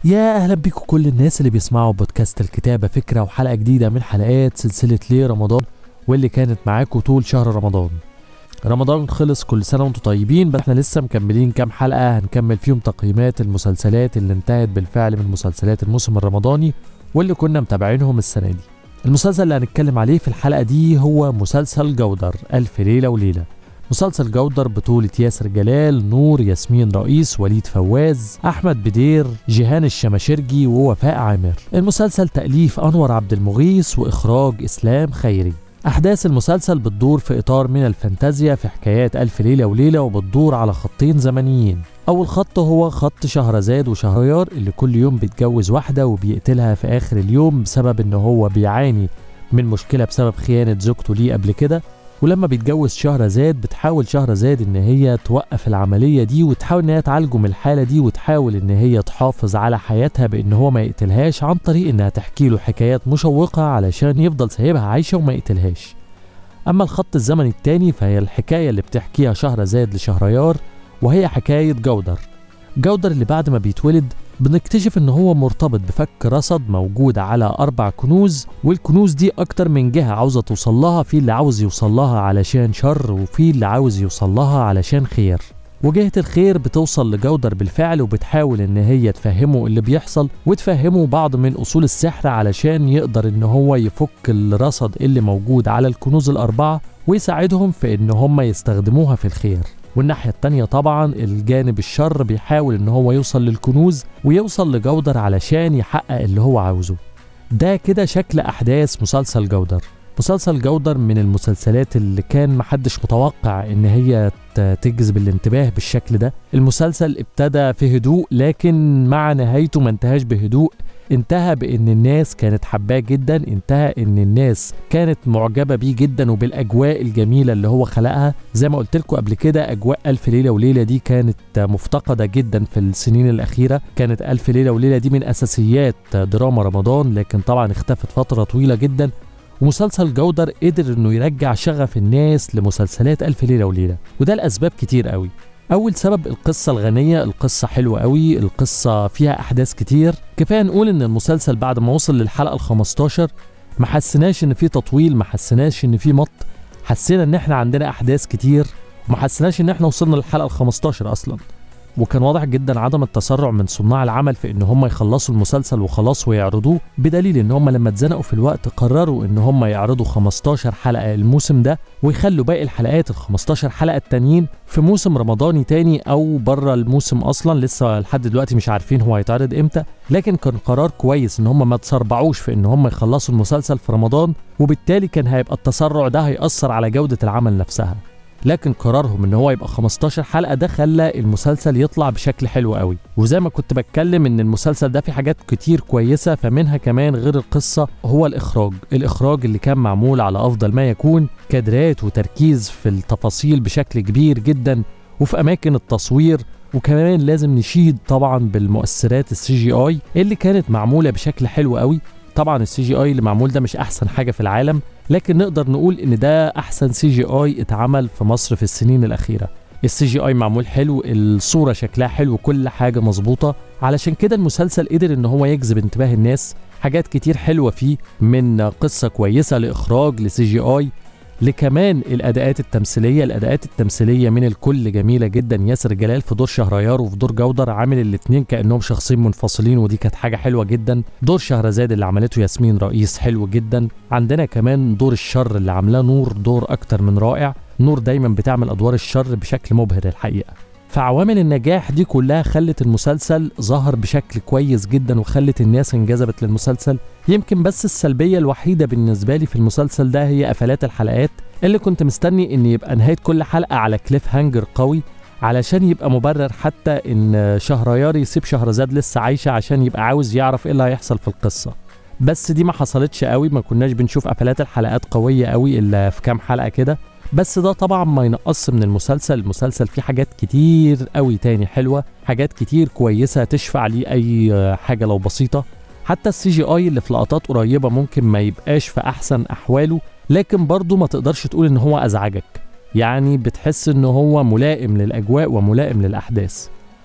يا اهلا بيكم كل الناس اللي بيسمعوا بودكاست الكتابه فكره وحلقه جديده من حلقات سلسله ليه رمضان واللي كانت معاكم طول شهر رمضان رمضان خلص كل سنه وانتم طيبين بس احنا لسه مكملين كام حلقه هنكمل فيهم تقييمات المسلسلات اللي انتهت بالفعل من مسلسلات الموسم الرمضاني واللي كنا متابعينهم السنه دي المسلسل اللي هنتكلم عليه في الحلقه دي هو مسلسل جودر الف ليله وليله مسلسل جودر بطولة ياسر جلال نور ياسمين رئيس وليد فواز أحمد بدير جيهان الشماشرجي ووفاء عامر المسلسل تأليف أنور عبد المغيث وإخراج إسلام خيري أحداث المسلسل بتدور في إطار من الفانتازيا في حكايات ألف ليلة وليلة وبتدور على خطين زمنيين أول خط هو خط شهرزاد وشهريار اللي كل يوم بيتجوز واحدة وبيقتلها في آخر اليوم بسبب إن هو بيعاني من مشكلة بسبب خيانة زوجته ليه قبل كده ولما بيتجوز شهرزاد بتحاول شهرزاد ان هي توقف العملية دي وتحاول ان هي تعالجه من الحالة دي وتحاول ان هي تحافظ على حياتها بان هو ما يقتلهاش عن طريق انها تحكي له حكايات مشوقة علشان يفضل سايبها عايشة وما يقتلهاش اما الخط الزمني التاني فهي الحكاية اللي بتحكيها شهرزاد لشهريار وهي حكاية جودر جودر اللي بعد ما بيتولد بنكتشف ان هو مرتبط بفك رصد موجود على اربع كنوز والكنوز دي اكتر من جهة عاوزة توصل لها في اللي عاوز يوصل لها علشان شر وفي اللي عاوز يوصل لها علشان خير وجهة الخير بتوصل لجودر بالفعل وبتحاول ان هي تفهمه اللي بيحصل وتفهمه بعض من اصول السحر علشان يقدر ان هو يفك الرصد اللي موجود على الكنوز الاربعة ويساعدهم في ان هم يستخدموها في الخير والناحية التانية طبعا الجانب الشر بيحاول ان هو يوصل للكنوز ويوصل لجودر علشان يحقق اللي هو عاوزه ده كده شكل احداث مسلسل جودر مسلسل جودر من المسلسلات اللي كان محدش متوقع ان هي تجذب الانتباه بالشكل ده المسلسل ابتدى في هدوء لكن مع نهايته ما انتهاش بهدوء انتهى بان الناس كانت حباه جدا انتهى ان الناس كانت معجبه بيه جدا وبالاجواء الجميله اللي هو خلقها زي ما قلت لكم قبل كده اجواء الف ليله وليله دي كانت مفتقده جدا في السنين الاخيره كانت الف ليله وليله دي من اساسيات دراما رمضان لكن طبعا اختفت فتره طويله جدا ومسلسل جودر قدر انه يرجع شغف الناس لمسلسلات الف ليله وليله وده لاسباب كتير قوي اول سبب القصه الغنيه القصه حلوه قوي القصه فيها احداث كتير كفايه نقول ان المسلسل بعد ما وصل للحلقه ال15 ما حسيناش ان في تطويل ما حسيناش ان في مط حسينا ان احنا عندنا احداث كتير وما حسيناش ان احنا وصلنا للحلقه ال15 اصلا وكان واضح جدا عدم التسرع من صناع العمل في ان هم يخلصوا المسلسل وخلاص ويعرضوه بدليل ان هم لما اتزنقوا في الوقت قرروا ان هم يعرضوا 15 حلقه الموسم ده ويخلوا باقي الحلقات ال 15 حلقه التانيين في موسم رمضاني تاني او بره الموسم اصلا لسه لحد دلوقتي مش عارفين هو هيتعرض امتى لكن كان قرار كويس ان هم ما تسربعوش في ان هم يخلصوا المسلسل في رمضان وبالتالي كان هيبقى التسرع ده هيأثر على جوده العمل نفسها لكن قرارهم ان هو يبقى 15 حلقه ده خلى المسلسل يطلع بشكل حلو قوي وزي ما كنت بتكلم ان المسلسل ده فيه حاجات كتير كويسه فمنها كمان غير القصه هو الاخراج الاخراج اللي كان معمول على افضل ما يكون كادرات وتركيز في التفاصيل بشكل كبير جدا وفي اماكن التصوير وكمان لازم نشيد طبعا بالمؤثرات السي جي اي اللي كانت معموله بشكل حلو قوي طبعا السي جي اي اللي معمول ده مش احسن حاجه في العالم لكن نقدر نقول ان ده احسن سي جي اي اتعمل في مصر في السنين الاخيره السي جي اي معمول حلو الصوره شكلها حلو كل حاجه مظبوطه علشان كده المسلسل قدر ان هو يجذب انتباه الناس حاجات كتير حلوه فيه من قصه كويسه لاخراج لسي جي اي لكمان الاداءات التمثيليه الاداءات التمثيليه من الكل جميله جدا ياسر جلال في دور شهريار وفي دور جودر عامل الاثنين كانهم شخصين منفصلين ودي كانت حاجه حلوه جدا دور شهرزاد اللي عملته ياسمين رئيس حلو جدا عندنا كمان دور الشر اللي عاملاه نور دور اكتر من رائع نور دايما بتعمل ادوار الشر بشكل مبهر الحقيقه فعوامل النجاح دي كلها خلت المسلسل ظهر بشكل كويس جدا وخلت الناس انجذبت للمسلسل يمكن بس السلبية الوحيدة بالنسبة لي في المسلسل ده هي قفلات الحلقات اللي كنت مستني ان يبقى نهاية كل حلقة على كليف هانجر قوي علشان يبقى مبرر حتى ان شهريار يسيب شهرزاد لسه عايشة عشان يبقى عاوز يعرف ايه اللي هيحصل في القصة بس دي ما حصلتش قوي ما كناش بنشوف قفلات الحلقات قوية قوي الا في كام حلقة كده بس ده طبعا ما ينقص من المسلسل المسلسل فيه حاجات كتير قوي تاني حلوة حاجات كتير كويسة تشفع ليه أي حاجة لو بسيطة حتى السي جي اي اللي في لقطات قريبة ممكن ما يبقاش في أحسن أحواله لكن برضه ما تقدرش تقول إن هو أزعجك يعني بتحس إن هو ملائم للأجواء وملائم للأحداث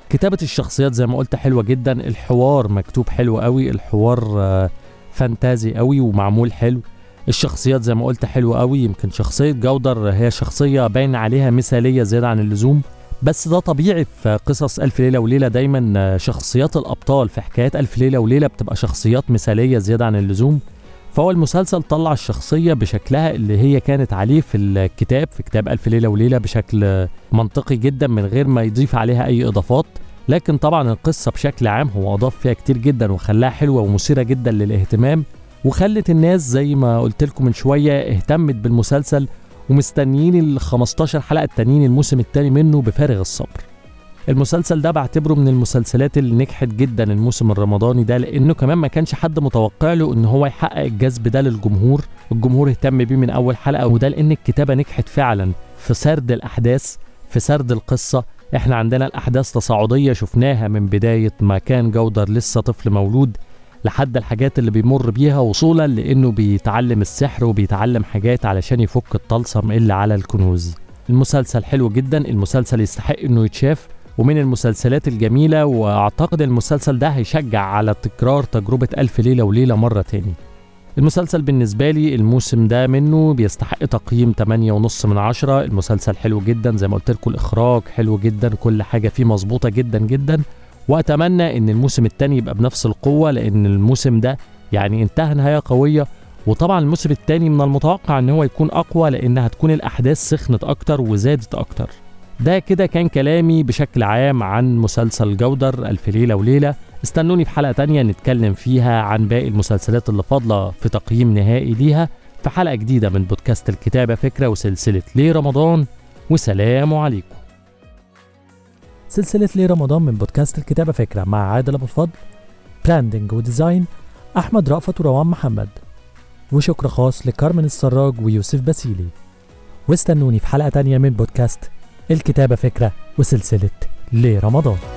كتابة الشخصيات زي ما قلت حلوة جدا الحوار مكتوب حلو قوي الحوار آه، فانتازي قوي ومعمول حلو الشخصيات زي ما قلت حلوة قوي يمكن شخصية جودر هي شخصية باين عليها مثالية زيادة عن اللزوم بس ده طبيعي في قصص ألف ليلة وليلة دايما آه، شخصيات الأبطال في حكايات ألف ليلة وليلة بتبقى شخصيات مثالية زيادة عن اللزوم فهو المسلسل طلع الشخصية بشكلها اللي هي كانت عليه في الكتاب في كتاب ألف ليلة وليلة بشكل منطقي جدا من غير ما يضيف عليها أي إضافات لكن طبعا القصة بشكل عام هو أضاف فيها كتير جدا وخلاها حلوة ومثيرة جدا للاهتمام وخلت الناس زي ما قلت لكم من شوية اهتمت بالمسلسل ومستنيين ال 15 حلقة التانيين الموسم التاني منه بفارغ الصبر المسلسل ده بعتبره من المسلسلات اللي نجحت جدا الموسم الرمضاني ده لانه كمان ما كانش حد متوقع له ان هو يحقق الجذب ده للجمهور الجمهور اهتم بيه من اول حلقه وده لان الكتابه نجحت فعلا في سرد الاحداث في سرد القصه احنا عندنا الاحداث تصاعديه شفناها من بدايه ما كان جودر لسه طفل مولود لحد الحاجات اللي بيمر بيها وصولا لانه بيتعلم السحر وبيتعلم حاجات علشان يفك الطلسم اللي على الكنوز المسلسل حلو جدا المسلسل يستحق انه يتشاف ومن المسلسلات الجميلة وأعتقد المسلسل ده هيشجع على تكرار تجربة ألف ليلة وليلة مرة تاني المسلسل بالنسبة لي الموسم ده منه بيستحق تقييم 8.5 من عشرة المسلسل حلو جدا زي ما قلت لكم الإخراج حلو جدا كل حاجة فيه مظبوطة جدا جدا وأتمنى إن الموسم التاني يبقى بنفس القوة لأن الموسم ده يعني انتهى نهاية قوية وطبعا الموسم التاني من المتوقع ان هو يكون اقوى لان هتكون الاحداث سخنت اكتر وزادت اكتر ده كده كان كلامي بشكل عام عن مسلسل جودر ألف ليلة وليلة استنوني في حلقة تانية نتكلم فيها عن باقي المسلسلات اللي فاضلة في تقييم نهائي ليها في حلقة جديدة من بودكاست الكتابة فكرة وسلسلة ليه رمضان وسلام عليكم سلسلة ليه رمضان من بودكاست الكتابة فكرة مع عادل أبو الفضل براندنج وديزاين أحمد رأفت وروان محمد وشكر خاص لكارمن السراج ويوسف باسيلي واستنوني في حلقة تانية من بودكاست الكتابة فكرة وسلسلة ليه رمضان